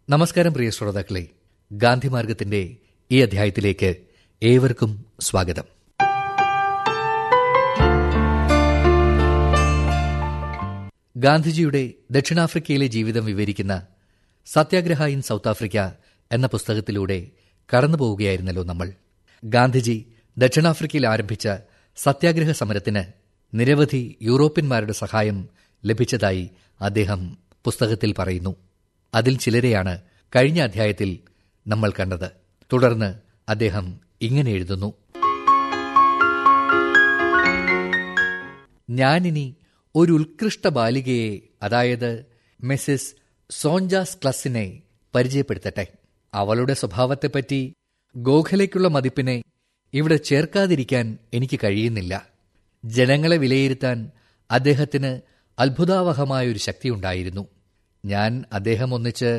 നമസ്കാരം പ്രിയ ശ്രോതാക്കളെ ഗാന്ധിമാർഗത്തിന്റെ ഈ അധ്യായത്തിലേക്ക് ഏവർക്കും സ്വാഗതം ഗാന്ധിജിയുടെ ദക്ഷിണാഫ്രിക്കയിലെ ജീവിതം വിവരിക്കുന്ന സത്യാഗ്രഹ ഇൻ സൗത്ത് ആഫ്രിക്ക എന്ന പുസ്തകത്തിലൂടെ കടന്നുപോവുകയായിരുന്നല്ലോ നമ്മൾ ഗാന്ധിജി ദക്ഷിണാഫ്രിക്കയിൽ ആരംഭിച്ച സത്യാഗ്രഹ സമരത്തിന് നിരവധി യൂറോപ്യന്മാരുടെ സഹായം ലഭിച്ചതായി അദ്ദേഹം പുസ്തകത്തിൽ പറയുന്നു അതിൽ ചിലരെയാണ് കഴിഞ്ഞ അധ്യായത്തിൽ നമ്മൾ കണ്ടത് തുടർന്ന് അദ്ദേഹം ഇങ്ങനെ എഴുതുന്നു ഞാനിനി ഒരു ഉത്കൃഷ്ട ബാലികയെ അതായത് മിസ്സിസ് സോഞ്ചാസ് ക്ലസിനെ പരിചയപ്പെടുത്തട്ടെ അവളുടെ സ്വഭാവത്തെപ്പറ്റി ഗോഖലയ്ക്കുള്ള മതിപ്പിനെ ഇവിടെ ചേർക്കാതിരിക്കാൻ എനിക്ക് കഴിയുന്നില്ല ജനങ്ങളെ വിലയിരുത്താൻ അദ്ദേഹത്തിന് അത്ഭുതാവഹമായൊരു ശക്തിയുണ്ടായിരുന്നു ഞാൻ അദ്ദേഹം ഒന്നിച്ച്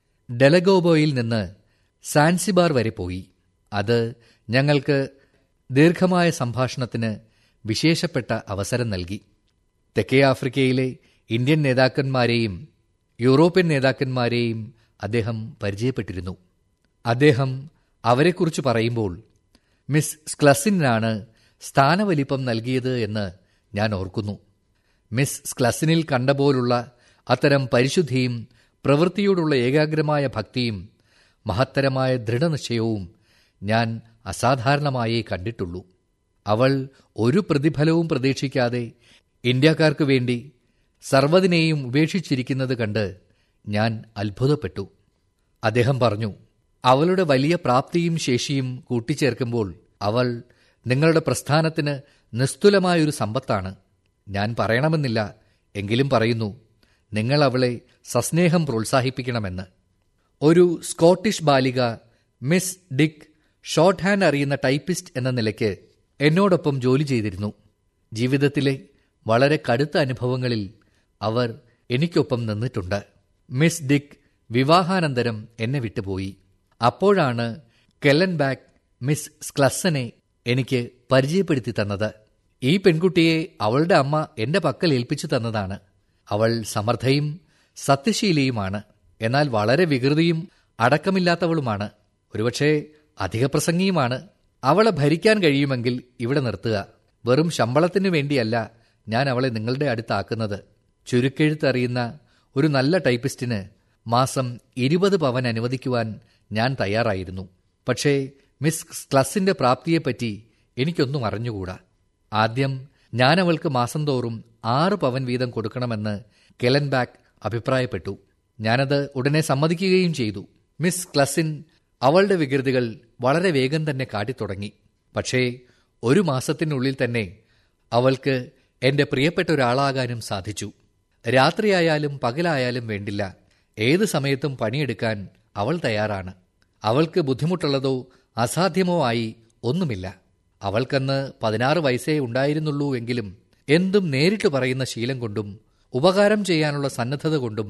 ഡെലഗോബോയിൽ നിന്ന് സാൻസിബാർ വരെ പോയി അത് ഞങ്ങൾക്ക് ദീർഘമായ സംഭാഷണത്തിന് വിശേഷപ്പെട്ട അവസരം നൽകി തെക്കേ ആഫ്രിക്കയിലെ ഇന്ത്യൻ നേതാക്കന്മാരെയും യൂറോപ്യൻ നേതാക്കന്മാരെയും അദ്ദേഹം പരിചയപ്പെട്ടിരുന്നു അദ്ദേഹം അവരെക്കുറിച്ച് പറയുമ്പോൾ മിസ് സ്ക്ലസിനാണ് സ്ഥാനവലിപ്പം നൽകിയത് എന്ന് ഞാൻ ഓർക്കുന്നു മിസ് സ്ക്ലസിനിൽ കണ്ടപോലുള്ള അത്തരം പരിശുദ്ധിയും പ്രവൃത്തിയോടുള്ള ഏകാഗ്രമായ ഭക്തിയും മഹത്തരമായ ദൃഢനിശ്ചയവും ഞാൻ അസാധാരണമായേ കണ്ടിട്ടുള്ളൂ അവൾ ഒരു പ്രതിഫലവും പ്രതീക്ഷിക്കാതെ ഇന്ത്യക്കാർക്ക് വേണ്ടി സർവ്വതിനെയും ഉപേക്ഷിച്ചിരിക്കുന്നത് കണ്ട് ഞാൻ അത്ഭുതപ്പെട്ടു അദ്ദേഹം പറഞ്ഞു അവളുടെ വലിയ പ്രാപ്തിയും ശേഷിയും കൂട്ടിച്ചേർക്കുമ്പോൾ അവൾ നിങ്ങളുടെ പ്രസ്ഥാനത്തിന് നിസ്തുലമായൊരു സമ്പത്താണ് ഞാൻ പറയണമെന്നില്ല എങ്കിലും പറയുന്നു നിങ്ങൾ അവളെ സസ്നേഹം പ്രോത്സാഹിപ്പിക്കണമെന്ന് ഒരു സ്കോട്ടിഷ് ബാലിക മിസ് ഡിക്ക് ഷോർട്ട് ഹാൻഡ് അറിയുന്ന ടൈപ്പിസ്റ്റ് എന്ന നിലയ്ക്ക് എന്നോടൊപ്പം ജോലി ചെയ്തിരുന്നു ജീവിതത്തിലെ വളരെ കടുത്ത അനുഭവങ്ങളിൽ അവർ എനിക്കൊപ്പം നിന്നിട്ടുണ്ട് മിസ് ഡിക്ക് വിവാഹാനന്തരം എന്നെ വിട്ടുപോയി അപ്പോഴാണ് കെല്ലൻബാക്ക് മിസ് സ്ക്ലസനെ എനിക്ക് പരിചയപ്പെടുത്തി തന്നത് ഈ പെൺകുട്ടിയെ അവളുടെ അമ്മ എന്റെ പക്കൽ ഏൽപ്പിച്ചു തന്നതാണ് അവൾ സമർത്ഥയും സത്യശീലിയുമാണ് എന്നാൽ വളരെ വികൃതിയും അടക്കമില്ലാത്തവളുമാണ് ഒരുപക്ഷെ അധികപ്രസംഗിയുമാണ് അവളെ ഭരിക്കാൻ കഴിയുമെങ്കിൽ ഇവിടെ നിർത്തുക വെറും ശമ്പളത്തിനു വേണ്ടിയല്ല ഞാൻ അവളെ നിങ്ങളുടെ അടുത്താക്കുന്നത് ചുരുക്കെഴുത്തറിയുന്ന ഒരു നല്ല ടൈപ്പിസ്റ്റിന് മാസം ഇരുപത് പവൻ അനുവദിക്കുവാൻ ഞാൻ തയ്യാറായിരുന്നു പക്ഷേ മിസ് ക്ലസിന്റെ പ്രാപ്തിയെപ്പറ്റി എനിക്കൊന്നും അറിഞ്ഞുകൂടാ ആദ്യം ഞാൻ അവൾക്ക് മാസം തോറും ആറ് പവൻ വീതം കൊടുക്കണമെന്ന് കെലൻബാക്ക് അഭിപ്രായപ്പെട്ടു ഞാനത് ഉടനെ സമ്മതിക്കുകയും ചെയ്തു മിസ് ക്ലസിൻ അവളുടെ വികൃതികൾ വളരെ വേഗം തന്നെ കാട്ടിത്തുടങ്ങി പക്ഷേ ഒരു മാസത്തിനുള്ളിൽ തന്നെ അവൾക്ക് എന്റെ പ്രിയപ്പെട്ട ഒരാളാകാനും സാധിച്ചു രാത്രിയായാലും പകലായാലും വേണ്ടില്ല ഏത് സമയത്തും പണിയെടുക്കാൻ അവൾ തയ്യാറാണ് അവൾക്ക് ബുദ്ധിമുട്ടുള്ളതോ അസാധ്യമോ ആയി ഒന്നുമില്ല അവൾക്കന്ന് പതിനാറ് വയസ്സേ ഉണ്ടായിരുന്നുള്ളൂ എങ്കിലും എന്തും നേരിട്ട് പറയുന്ന ശീലം കൊണ്ടും ഉപകാരം ചെയ്യാനുള്ള സന്നദ്ധത കൊണ്ടും